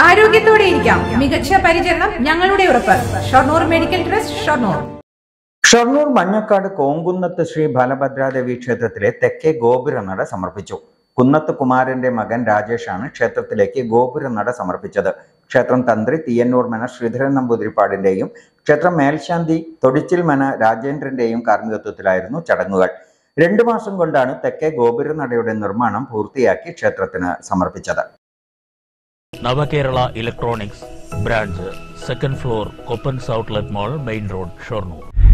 ആരോഗ്യത്തോടെ ഇരിക്കാം മികച്ച പരിചരണം ഞങ്ങളുടെ ഉറപ്പ് ഷൊർണൂർ മെഡിക്കൽ ട്രസ്റ്റ് ഷൊർണൂർ ഷൊർണൂർ മഞ്ഞക്കാട് കോങ്കുന്നത്ത് ശ്രീ ബലഭദ്രാദേവി ക്ഷേത്രത്തിലെ തെക്കേ ഗോപുരനട സമർപ്പിച്ചു കുന്നത്ത് കുമാരന്റെ മകൻ രാജേഷാണ് ക്ഷേത്രത്തിലേക്ക് ഗോപുരനട സമർപ്പിച്ചത് ക്ഷേത്രം തന്ത്രി തീയന്നൂർ മന ശ്രീധരൻ നമ്പൂതിരിപ്പാടിന്റെയും ക്ഷേത്രം മേൽശാന്തി തൊടിച്ചിൽ മന രാജേന്ദ്രന്റെയും കാർമ്മികത്വത്തിലായിരുന്നു ചടങ്ങുകൾ രണ്ടു മാസം കൊണ്ടാണ് തെക്കേ ഗോപുരനടയുടെ നിർമ്മാണം പൂർത്തിയാക്കി ക്ഷേത്രത്തിന് സമർപ്പിച്ചത് Navakerala electronics branch second floor Koppans outlet mall main road Shoranur